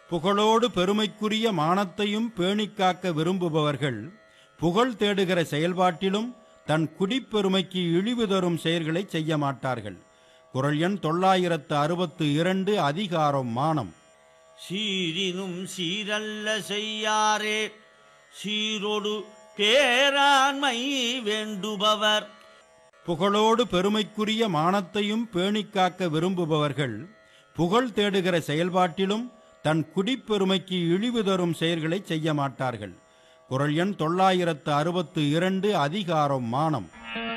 புகழோடு பெருமைக்குரிய மானத்தையும் பேணிக் காக்க விரும்புபவர்கள் புகழ் தேடுகிற செயல்பாட்டிலும் தன் குடிப்பெருமைக்கு இழிவு தரும் செயல்களை செய்ய மாட்டார்கள் குரல் எண் தொள்ளாயிரத்து அறுபத்து இரண்டு அதிகாரம் மானம் சீரினும் சீரல்ல செய்யாரே சீரொடு பேராண்மை வேண்டுபவர் புகழோடு பெருமைக்குரிய மானத்தையும் பேணிக் காக்க விரும்புபவர்கள் புகழ் தேடுகிற செயல்பாட்டிலும் தன் குடிப்பெருமைக்கு இழிவு தரும் செயல்களை செய்ய மாட்டார்கள் குரல் எண் தொள்ளாயிரத்து அறுபத்து இரண்டு அதிகாரம் மானம்